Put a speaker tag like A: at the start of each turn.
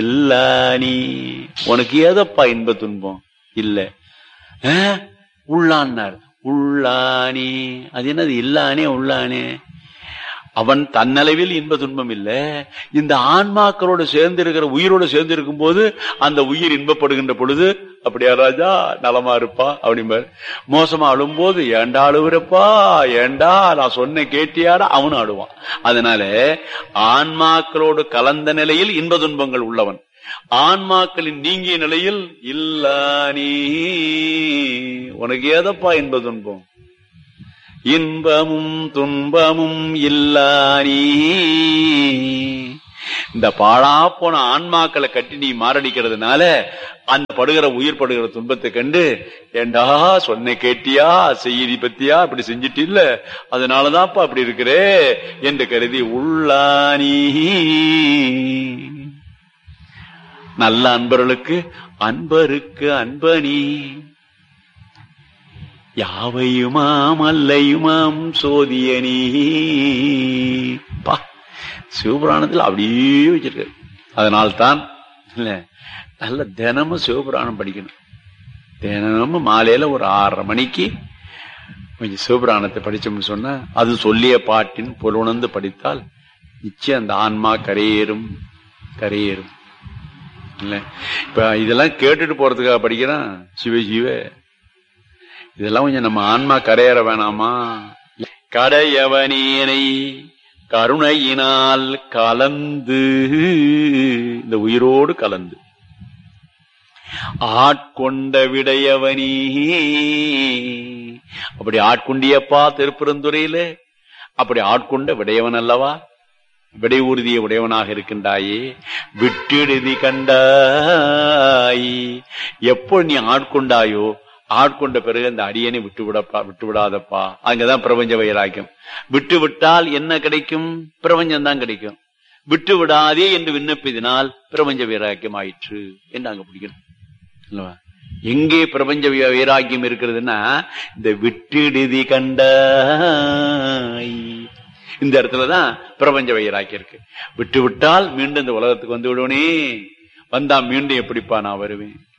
A: இல்ல நீ உனக்கு ஏதப்பா இன்ப துன்பம் இல்ல ஆ? உள்ளான்னார் உள்ளானே அது என்னது இல்லானே உள்ளானே அவன் தன்னளவில் இன்ப துன்பம் இல்ல இந்த ஆன்மாக்களோட சேர்ந்து இருக்கிற உயிரோட சேர்ந்து இருக்கும் போது அந்த உயிர் இன்பப்படுகின்ற பொழுது அப்படியா ராஜா நலமா இருப்பா அப்படிம்பாரு மோசமா அழும்போது ஏண்டா அழுவுறப்பா ஏண்டா நான் சொன்ன கேட்டியாடா அவனும் அழுவான் அதனால ஆன்மாக்களோடு கலந்த நிலையில் இன்ப துன்பங்கள் உள்ளவன் ஆன்மாக்களின் நீங்கிய நிலையில் இல்ல நீ உனக்கு ஏதப்பா இன்ப துன்பம் இன்பமும் துன்பமும் இல்லானீ இந்த பாழா போன ஆன்மாக்களை கட்டி நீ மாரடிக்கிறதுனால அந்த படுகிற உயிர் படுகிற துன்பத்தை கண்டு ஏண்டா சொன்ன கேட்டியா செய்தி பத்தியா இப்படி செஞ்சிட்டு இல்ல அதனாலதான்ப்பா அப்படி இருக்கிறே என்று கருதி உள்ளானீ நல்ல அன்பர்களுக்கு அன்பருக்கு அன்பனி யாவையுமாம் அல்லையுமாம் சோதியனி பா சிவபுராணத்தில் அப்படியே வச்சிருக்காரு அதனால்தான் இல்ல நல்ல தினமும் சிவபுராணம் படிக்கணும் தினமும் மாலையில ஒரு ஆறரை மணிக்கு கொஞ்சம் சிவபுராணத்தை படிச்சோம்னு சொன்னா அது சொல்லிய பாட்டின் பொருணர்ந்து படித்தால் நிச்சயம் அந்த ஆன்மா கரையேறும் கரையேறும் இல்ல இப்ப இதெல்லாம் கேட்டுட்டு போறதுக்காக படிக்கிறான் சிவ சிவ இதெல்லாம் கொஞ்சம் நம்ம ஆன்மா கரையேற வேணாமா கடையவனேனை கருணையினால் கலந்து இந்த உயிரோடு கலந்து ஆட்கொண்ட விடையவனி அப்படி ஆட்கொண்டியப்பா திருப்பெருந்துறையில அப்படி ஆட்கொண்ட விடையவன் அல்லவா விடை உறுதிய உடையவனாக இருக்கின்றாயே விட்டெழுதி கண்டாய் எப்போ நீ ஆட்கொண்டாயோ ஆட்கொண்ட பிறகு அந்த அடியனை விட்டு விடப்பா விட்டு விடாதப்பா அங்கதான் பிரபஞ்ச வைராக்கியம் விட்டு விட்டால் என்ன கிடைக்கும் பிரபஞ்சம் தான் கிடைக்கும் விட்டு விடாதே என்று விண்ணப்பிதினால் பிரபஞ்ச வைராக்கியம் ஆயிற்று என்று அங்க பிடிக்கணும் அல்லவா? எங்கே பிரபஞ்ச வை- வைராக்கியம் இருக்கிறதுன்னா இந்த விட்டுடுதி கண்டாய் இந்த இடத்துலதான் பிரபஞ்ச வைராக்கியம் இருக்கு விட்டு விட்டால் மீண்டும் இந்த உலகத்துக்கு வந்து விடுவனே வந்தா மீண்டும் எப்படிப்பா நான் வருவேன்